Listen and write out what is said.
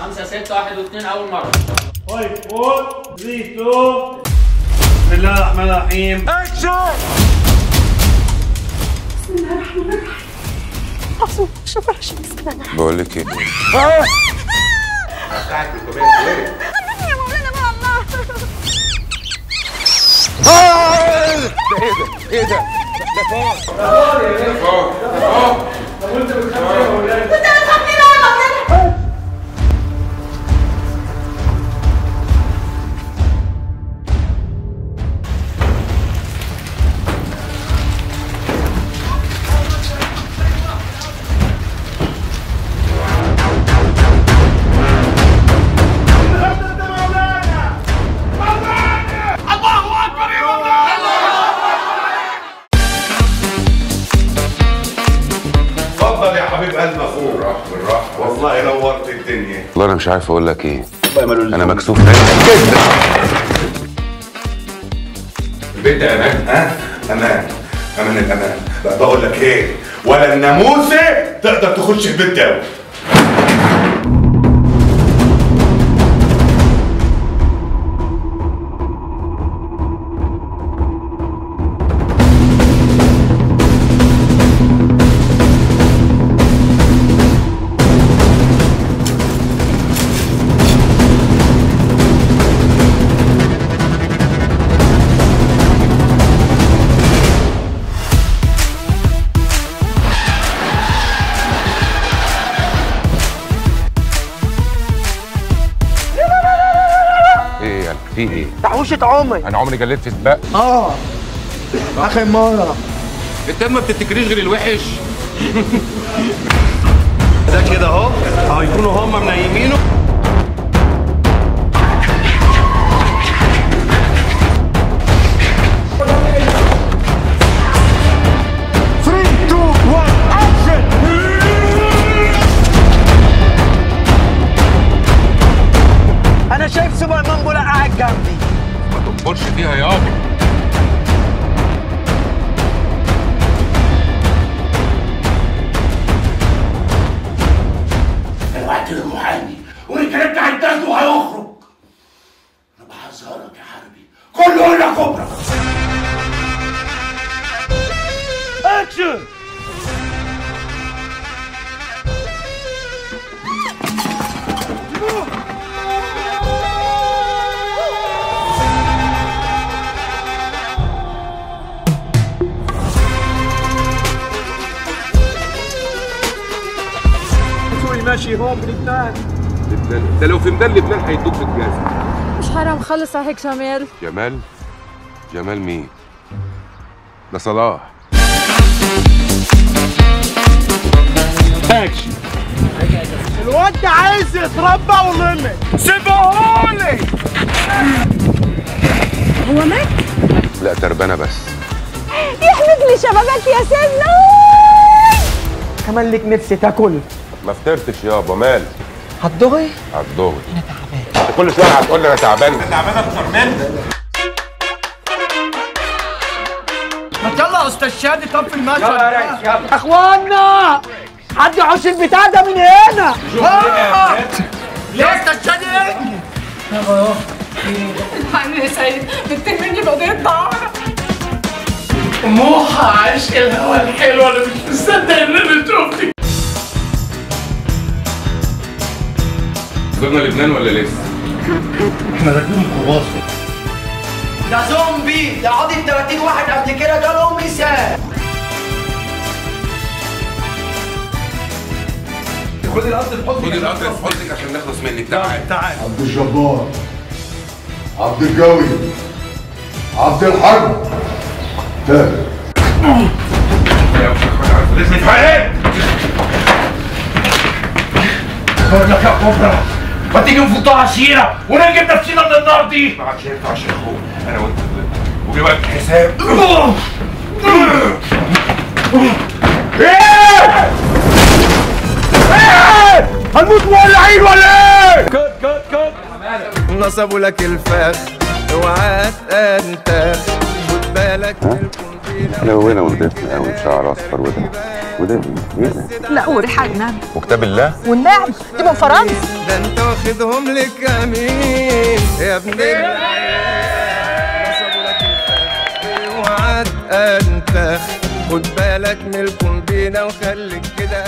خمسة ستة واحد واثنين أول مرة طيب 4 3 2 بسم الله الرحمن الرحيم بقول لك ايه يا مولانا بقى الله ايه ده انت بتخبينا يا مولانا اتفضل يا حبيب قلب اخوك بالراحه بالراحه والله نورت الدنيا والله انا مش عارف اقول لك ايه انا مكسوف منك جدا البيت ده امان ها امان امان الامان بقى بقول لك ايه ولا الناموسه تقدر تخش البيت ده ايه يعني في ايه تحوشة عمر انا عمري جليت في سباق اه اخر مرة انت ما بتفتكريش غير الوحش ده كده اهو هيكونوا هم منيمينه انا شايف سوبرمان بولا قاعد جنبي ما تنبرش فيها يابا انا وعدت للمحامي والكلام ده هيتاخد وهيخرج انا بحذرك يا حربي كله هنا كبرى اكشن سوري ماشي هون بلبنان لبنان ده لو في ميدان لبنان هيدوك في الجاز مش حرام خلص على هيك جمال جمال جمال مين ده صلاح اكشن الواد ده عايز يتربى ومنك سيبهولي هو مات لا تربانه بس يحلف لي شبابك يا سيدنا كمان ليك نفسي تاكل ما فطرتش يابا مال هتضغي على الظهر انا تعبان انت كل شويه هتقول لي انا تعبان ما يلا يا استاذ شادي طب في المشهد يلا يا ريس يلا اخوانا حد يحوش البتاع ده من هنا ليه يا استاذ شادي الحقني يا سيد بتهمني بقضية ضعف موحى عشق الهوا الحلو انا مش مصدق ان انا شفتك وصلنا لبنان ولا لسه احنا راكبين ميكروباص ده زومبي ده عاضي 30 واحد قبل كده جالهم مثال خد القطر في خد القطر في حضنك عشان نخلص منك تعال تعال عبد الجبار عبد الجوي عبد الحرب تاهر لازم فاهم بقول لك يا كبرى ما تيجي نفوتها عشيره ونجيب نفسنا من النار دي ما عادش ينفع يا اخويا انا وانت وجيب لك حساب هنموت مولعين ولا ايه؟ نصبوا لك الفخ اوعى تنتخ خد بالك لو هنا ونضيفنا قوي شعر اصفر وده وده مين؟ ايه ده؟ لا وريحة أجنبي وكتاب الله والنعم دي من فرنسا ده انت واخدهم لك امين يا ابن العيال نصبوا لك الفخ اوعى انت خد بالك من الكومبينه وخليك كده